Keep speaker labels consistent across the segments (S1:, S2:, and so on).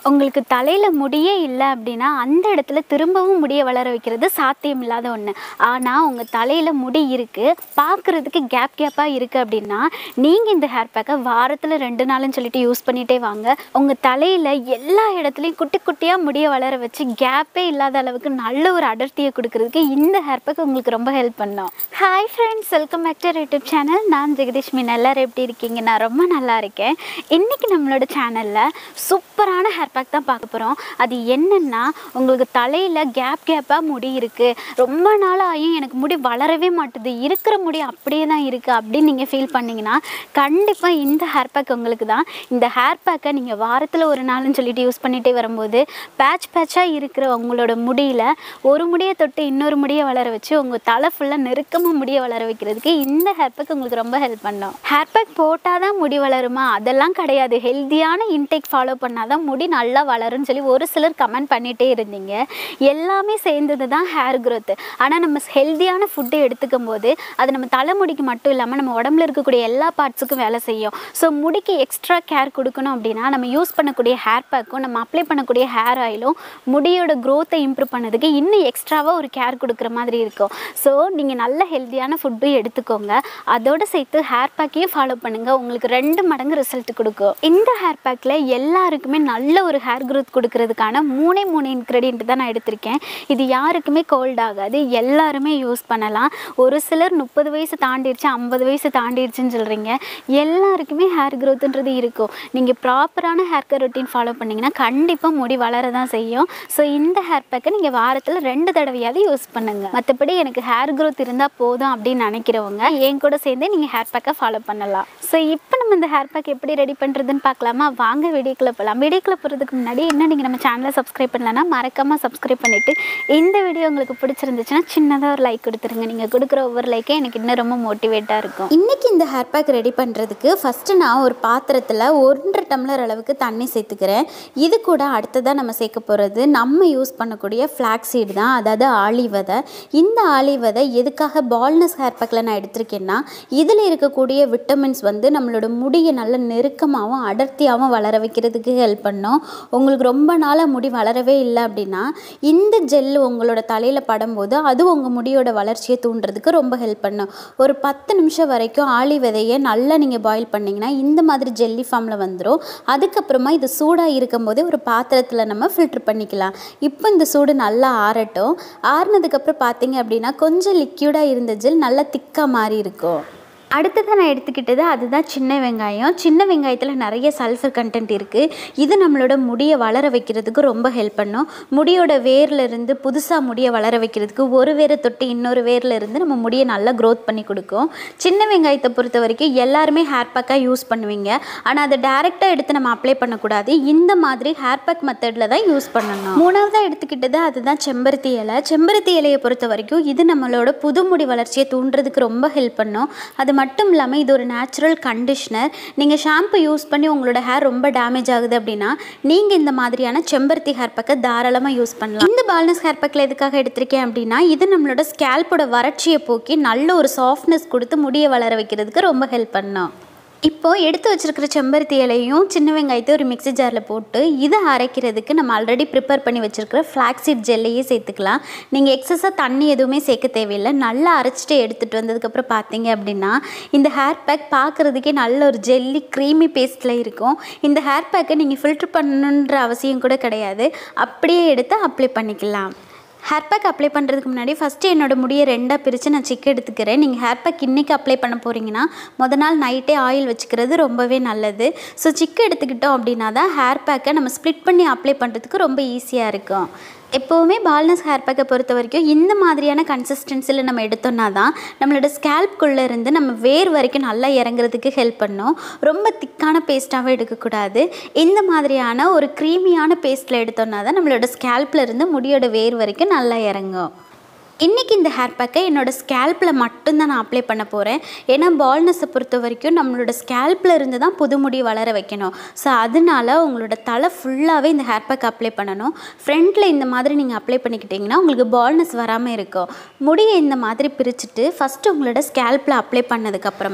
S1: உங்களுக்கு தலையில் முடியே இல்லை அப்படின்னா அந்த இடத்துல திரும்பவும் முடியை வளர வைக்கிறது சாத்தியம் இல்லாத ஒன்று ஆனால் உங்கள் தலையில் முடி இருக்குது பார்க்குறதுக்கு கேப் கேப்பாக இருக்குது அப்படின்னா நீங்கள் இந்த ஹேர் பேக்கை வாரத்தில் ரெண்டு நாளுன்னு சொல்லிட்டு யூஸ் பண்ணிகிட்டே வாங்க உங்கள் தலையில் எல்லா இடத்துலையும் குட்டி குட்டியாக முடியை வளர வச்சு கேப்பே இல்லாத அளவுக்கு நல்ல ஒரு அடர்த்தியை கொடுக்கறதுக்கு இந்த ஹேர் பேக் உங்களுக்கு ரொம்ப ஹெல்ப் பண்ணும் hi friends welcome back to YouTube channel நான் ஜெகதீஷ் மீன் எல்லாரும் எப்படி இருக்கீங்க நான் ரொம்ப நல்லா இருக்கேன் இன்றைக்கி நம்மளோட சேனலில் சூப்பரான ஹேர் பேக் தான் பார்க்க போகிறோம் அது என்னென்னா உங்களுக்கு தலையில் கேப் கேப்பாக முடி இருக்குது ரொம்ப நாள் ஆகியும் எனக்கு முடி வளரவே மாட்டுது இருக்கிற முடி அப்படியே தான் இருக்குது அப்படின்னு நீங்கள் ஃபீல் பண்ணிங்கன்னா கண்டிப்பாக இந்த ஹேர் பேக் உங்களுக்கு தான் இந்த ஹேர் பேக்கை நீங்கள் வாரத்தில் ஒரு நாள்னு சொல்லிட்டு யூஸ் பண்ணிகிட்டே வரும்போது பேட்ச் பேட்சாக இருக்கிற உங்களோட முடியில் ஒரு முடியை தொட்டு இன்னொரு முடியை வளர வச்சு உங்கள் தலை ஃபுல்லாக நெருக்கமாக முடியை வளர வைக்கிறதுக்கு இந்த ஹேர் பேக் உங்களுக்கு ரொம்ப ஹெல்ப் பண்ணும் ஹேர் பேக் போட்டால் தான் முடி வளருமா அதெல்லாம் கிடையாது ஹெல்த்தியான இன்டேக் ஃபாலோ பண்ணால் தான் முடி நல்லா வளரும்னு சொல்லி ஒரு சிலர் கமெண்ட் பண்ணிகிட்டே இருந்தீங்க எல்லாமே சேர்ந்தது தான் ஹேர் growth ஆனால் நம்ம ஹெல்த்தியான ஃபுட்டை எடுத்துக்கும் போது அது நம்ம தலைமுடிக்கு மட்டும் இல்லாமல் நம்ம உடம்புல இருக்கக்கூடிய எல்லா பார்ட்ஸுக்கும் வேலை செய்யும் ஸோ முடிக்கு எக்ஸ்ட்ரா கேர் கொடுக்கணும் அப்படின்னா நம்ம யூஸ் பண்ணக்கூடிய ஹேர் பேக்கும் நம்ம அப்ளை பண்ணக்கூடிய ஹேர் ஆயிலும் முடியோட க்ரோத்தை இம்ப்ரூவ் பண்ணதுக்கு இன்னும் எக்ஸ்ட்ராவாக ஒரு கேர் கொடுக்குற மாதிரி இருக்கும் ஸோ நீங்கள் நல்ல ஹெல்த்தியான ஃபுட்டும் எடுத்துக்கோங்க அதோடு சேர்த்து ஹேர் பேக்கையும் ஃபாலோ பண்ணுங்கள் உங்களுக்கு ரெண்டு மடங்கு ரிசல்ட் கொடுக்கும் இந்த ஹேர் பேக்கில் எல்லாருக்குமே நல்ல ஒரு ஹேர் growth கொடுக்கறதுக்கான மூணே மூணு இன்க்ரீடியன்ட் தான் நான் எடுத்திருக்கேன் இது யாருக்குமே கோல்ட் ஆகாது எல்லாருமே யூஸ் பண்ணலாம் ஒரு சிலர் முப்பது வயசு தாண்டிடுச்சு ஐம்பது வயசு தாண்டிடுச்சுன்னு சொல்கிறீங்க எல்லாருக்குமே ஹேர் growthன்றது இருக்கும் நீங்கள் ப்ராப்பரான ஹேர் கேர் ரொட்டீன் ஃபாலோ பண்ணிங்கன்னா கண்டிப்பாக முடி வளர தான் செய்யும் ஸோ இந்த ஹேர் பேக்கை நீங்கள் வாரத்தில் ரெண்டு தடவையாவது யூஸ் பண்ணுங்கள் மற்றபடி எனக்கு ஹேர் growth இருந்தால் போதும் அப்படின்னு நினைக்கிறவங்க என் கூட சேர்ந்து நீங்கள் ஹேர் பேக்கை ஃபாலோ பண்ணலாம் ஸோ இப்போ நம்ம இந்த ஹேர் பேக் எப்படி ரெடி பண்ணுறதுன்னு பார்க்கலாமா வாங்க வீடியோக்குள்ளே போகலாம் வீடியோக்குள்ளே போகிறதுக்கு முன்னாடி இன்னும் நீங்கள் நம்ம சேனலை சப்ஸ்கிரைப் பண்ணலன்னா மறக்காமல் சப்ஸ்கிரைப் பண்ணிவிட்டு இந்த வீடியோ உங்களுக்கு பிடிச்சிருந்துச்சுன்னா சின்னதாக ஒரு லைக் கொடுத்துருங்க நீங்கள் கொடுக்குற ஒவ்வொரு லைக்கே எனக்கு இன்னும் ரொம்ப மோட்டிவேட்டாக இருக்கும்
S2: இன்றைக்கி இந்த ஹேர் பேக் ரெடி பண்ணுறதுக்கு ஃபஸ்ட்டு நான் ஒரு பாத்திரத்தில் ஒன்றரை டம்ளர் அளவுக்கு தண்ணி சேர்த்துக்கிறேன் இது கூட அடுத்ததாக நம்ம சேர்க்க போகிறது நம்ம யூஸ் பண்ணக்கூடிய ஃப்ளாக் சீடு தான் அதாவது ஆளி விதை இந்த ஆளி விதை எதுக்காக பால்னஸ் ஹேர் பேக்கில் நான் எடுத்திருக்கேன்னா இதில் இருக்கக்கூடிய விட்டமின்ஸ் வந்து நம்மளோட முடியை நல்ல நெருக்கமாகவும் அடர்த்தியாகவும் வளர வைக்கிறதுக்கு ஹெல்ப் பண்ணும் உங்களுக்கு ரொம்ப நாளாக முடி வளரவே இல்லை அப்படின்னா இந்த ஜெல் உங்களோட தலையில் படும்போது அது உங்கள் முடியோட வளர்ச்சியை தூண்டுறதுக்கு ரொம்ப ஹெல்ப் பண்ணும் ஒரு பத்து நிமிஷம் வரைக்கும் ஆளி விதையை நல்லா நீங்கள் பாயில் பண்ணிங்கன்னா இந்த மாதிரி ஜெல்லி ஃபார்மில் வந்துடும் அதுக்கப்புறமா இது சூடாக இருக்கும்போதே ஒரு பாத்திரத்தில் நம்ம ஃபில்டர் பண்ணிக்கலாம் இப்போ இந்த சூடு நல்லா ஆறட்டும் ஆறுனதுக்கப்புறம் பார்த்தீங்க அப்படின்னா கொஞ்சம் லிக்யூடாக இருந்த ஜெல் நல்லா திக்காக மாறி இருக்கும்
S1: அடுத்ததாக நான் எடுத்துக்கிட்டது அதுதான் சின்ன வெங்காயம் சின்ன வெங்காயத்தில் நிறைய சல்ஃபர் கண்டென்ட் இருக்குது இது நம்மளோட முடியை வளர வைக்கிறதுக்கு ரொம்ப ஹெல்ப் பண்ணும் முடியோட வேர்ல இருந்து புதுசாக முடியை வளர வைக்கிறதுக்கு ஒரு வேரை தொட்டு இன்னொரு வேர்ல இருந்து நம்ம முடியை நல்லா க்ரோத் பண்ணி கொடுக்கும் சின்ன வெங்காயத்தை பொறுத்த வரைக்கும் எல்லாருமே ஹேர் பேக்காக யூஸ் பண்ணுவீங்க ஆனால் அதை டேரெக்டாக எடுத்து நம்ம அப்ளை பண்ணக்கூடாது இந்த மாதிரி ஹேர் பேக் மெத்தடில் தான் யூஸ் பண்ணணும் மூணாவதாக எடுத்துக்கிட்டது அதுதான் செம்பருத்தி இலை செம்பருத்தி இலையை பொறுத்த வரைக்கும் இது நம்மளோட புது முடி வளர்ச்சியை தூண்டுறதுக்கு ரொம்ப ஹெல்ப் பண்ணும் அது மட்டும் இல்லாமல் இது ஒரு நேச்சுரல் கண்டிஷ்னர் நீங்கள் ஷாம்பு யூஸ் பண்ணி உங்களோட ஹேர் ரொம்ப டேமேஜ் ஆகுது அப்படின்னா நீங்கள் இந்த மாதிரியான செம்பருத்தி ஹேர் பேக்கை தாராளமாக யூஸ் பண்ணலாம் இந்த பால்னஸ் ஹேர் பேக்கில் எதுக்காக எடுத்திருக்கேன் அப்படின்னா இது நம்மளோட ஸ்கேல்போட வறட்சியை போக்கி நல்ல ஒரு சாஃப்ட்னஸ் கொடுத்து முடியை வளர வைக்கிறதுக்கு ரொம்ப ஹெல்ப் பண்ணும் இப்போது எடுத்து வச்சிருக்கிற செம்பருத்தி இலையும் சின்ன வெங்காயத்தை ஒரு மிக்ஸி ஜாரில் போட்டு இதை அரைக்கிறதுக்கு நம்ம ஆல்ரெடி ப்ரிப்பேர் பண்ணி வச்சுருக்கிற ஃப்ளாக்ஸீட் ஜெல்லையே சேர்த்துக்கலாம் நீங்கள் எக்ஸஸாக தண்ணி எதுவுமே சேர்க்க தேவையில்லை நல்லா அரைச்சிட்டு எடுத்துகிட்டு வந்ததுக்கப்புறம் பார்த்தீங்க அப்படின்னா இந்த ஹேர் பேக் பார்க்குறதுக்கே நல்ல ஒரு ஜெல்லி க்ரீமி பேஸ்ட்டில் இருக்கும் இந்த ஹேர் பேக்கை நீங்கள் ஃபில்ட்ரு பண்ணணுன்ற அவசியம் கூட கிடையாது அப்படியே எடுத்து அப்ளை பண்ணிக்கலாம் ஹேர் பேக் அப்ளை பண்ணுறதுக்கு முன்னாடி ஃபஸ்ட்டு என்னோடய முடியை ரெண்டாக பிரித்து நான் சிக்கு எடுத்துக்கிறேன் நீங்கள் ஹேர் பேக் இன்றைக்கி அப்ளை பண்ண போகிறீங்கன்னா முத நாள் நைட்டே ஆயில் வச்சுக்கிறது ரொம்பவே நல்லது ஸோ சிக்கு எடுத்துக்கிட்டோம் அப்படின்னா தான் ஹேர் பேக்கை நம்ம ஸ்ப்ளிட் பண்ணி அப்ளை பண்ணுறதுக்கு ரொம்ப ஈஸியாக இருக்கும் எப்போவுமே பால்னஸ் ஹேர் பேக்கை பொறுத்த வரைக்கும் இந்த மாதிரியான கன்சிஸ்டன்சியில் நம்ம எடுத்தோம்னா தான் நம்மளோட ஸ்கேல்ப்குள்ளே இருந்து நம்ம வேர் வரைக்கும் நல்லா இறங்குறதுக்கு ஹெல்ப் பண்ணும் ரொம்ப திக்கான பேஸ்ட்டாகவும் எடுக்கக்கூடாது இந்த மாதிரியான ஒரு க்ரீமியான பேஸ்ட்டில் எடுத்தோம்னா தான் நம்மளோட ஸ்கேல்பில் இருந்து முடியோட வேர் வரைக்கும் நல்லா இறங்கும் இன்றைக்கி இந்த ஹேர் பேக்கை என்னோடய ஸ்கேல்பில் மட்டும்தான் நான் அப்ளை பண்ண போகிறேன் ஏன்னா பால்னஸை பொறுத்த வரைக்கும் நம்மளோட ஸ்கேல்பில் இருந்து தான் புது முடி வளர வைக்கணும் ஸோ அதனால உங்களோட தலை ஃபுல்லாகவே இந்த ஹேர் பேக் அப்ளை பண்ணணும் ஃப்ரண்ட்டில் இந்த மாதிரி நீங்கள் அப்ளை பண்ணிக்கிட்டிங்கன்னா உங்களுக்கு பால்னஸ் வராமல் இருக்கும் முடியை இந்த மாதிரி பிரிச்சுட்டு ஃபஸ்ட்டு உங்களோட ஸ்கேல்பில் அப்ளை பண்ணதுக்கப்புறமா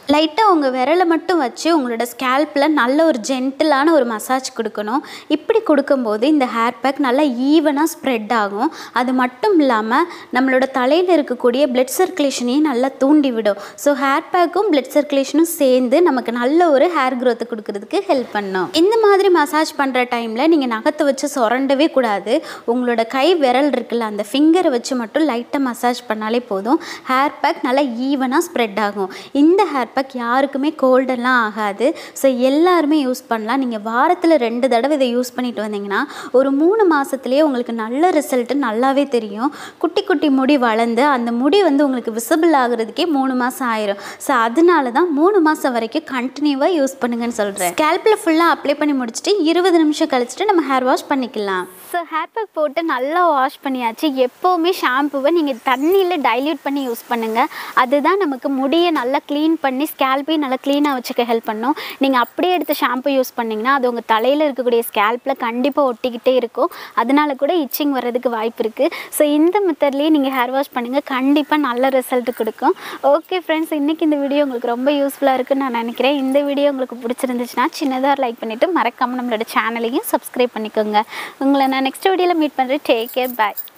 S2: லைட்டாக உங்கள் விரலை மட்டும் வச்சு உங்களோட ஸ்கேல்பில் நல்ல ஒரு ஜென்டிலான ஒரு மசாஜ் கொடுக்கணும் இப்படி கொடுக்கும்போது இந்த ஹேர் பேக் நல்லா ஈவனாக ஸ்ப்ரெட் ஆகும் அது மட்டும் இல்லாமல் நம்மளோட தலையில் இருக்கக்கூடிய பிளட் சர்க்குலேஷனையும் நல்லா தூண்டி விடும் ஸோ ஹேர் பேக்கும் பிளட் சர்க்குலேஷனும் சேர்ந்து நமக்கு நல்ல ஒரு ஹேர் growth கொடுக்கறதுக்கு ஹெல்ப் பண்ணும் இந்த மாதிரி மசாஜ் பண்ணுற டைமில் நீங்கள் நகத்தை வச்சு சுரண்டவே கூடாது உங்களோட கை விரல் இருக்குல்ல அந்த ஃபிங்கரை வச்சு மட்டும் லைட்டாக மசாஜ் பண்ணாலே போதும் ஹேர் பேக் நல்லா ஈவனாக ஸ்ப்ரெட் ஆகும் இந்த ஹேர் பேக் யாருக்குமே கோல்டெல்லாம் ஆகாது ஸோ எல்லாருமே யூஸ் பண்ணலாம் நீங்கள் வாரத்தில் ரெண்டு தடவை இதை யூஸ் பண்ணிட்டு வந்தீங்கன்னா ஒரு மூணு மாதத்துலேயே உங்களுக்கு நல்ல ரிசல்ட்டு நல்லாவே தெரியும் குட்டி குட்டி முடி வளர்ந்து அந்த முடி வந்து உங்களுக்கு விசிபிள் ஆகுறதுக்கே மூணு மாதம் ஆயிரும் ஸோ அதனால தான் மூணு மாதம் வரைக்கும் கண்டினியூவாக யூஸ் பண்ணுங்கன்னு சொல்கிறேன் ஸ்கேல்பில் ஃபுல்லாக அப்ளை பண்ணி முடிச்சுட்டு இருபது நிமிஷம் கழிச்சிட்டு நம்ம ஹேர் வாஷ் பண்ணிக்கலாம்
S1: ஸோ ஹேர் பேக் போட்டு நல்லா வாஷ் பண்ணியாச்சு எப்போவுமே ஷாம்புவை நீங்கள் தண்ணியில் டைல்யூட் பண்ணி யூஸ் பண்ணுங்கள் அதுதான் நமக்கு முடியை நல்லா க்ளீன் பண்ணி ஸ்கேல்பையும் நல்லா க்ளீனாக வச்சுக்க ஹெல்ப் பண்ணும் நீங்கள் அப்படியே எடுத்து ஷாம்பு யூஸ் பண்ணிங்கன்னா அது உங்கள் தலையில் இருக்கக்கூடிய ஸ்கேல்பில் கண்டிப்பாக ஒட்டிக்கிட்டே இருக்கும் அதனால கூட இச்சிங் வர்றதுக்கு வாய்ப்பு இருக்குது ஸோ இந்த மெத்தட்லேயே நீங்கள் ஹேர் வாஷ் பண்ணுங்கள் கண்டிப்பாக நல்ல ரிசல்ட் கொடுக்கும் ஓகே ஃப்ரெண்ட்ஸ் இன்றைக்கி இந்த வீடியோ உங்களுக்கு ரொம்ப யூஸ்ஃபுல்லாக இருக்குன்னு நான் நினைக்கிறேன் இந்த வீடியோ உங்களுக்கு பிடிச்சிருந்துச்சுன்னா சின்னதாக லைக் பண்ணிவிட்டு மறக்காமல் நம்மளோட சேனலையும் சப்ஸ்கிரைப் பண்ணிக்கோங்க உங்களை நான் நெக்ஸ்ட் வீடியோவில் மீட் பண்ணுறேன் டேக் கேர் பாய்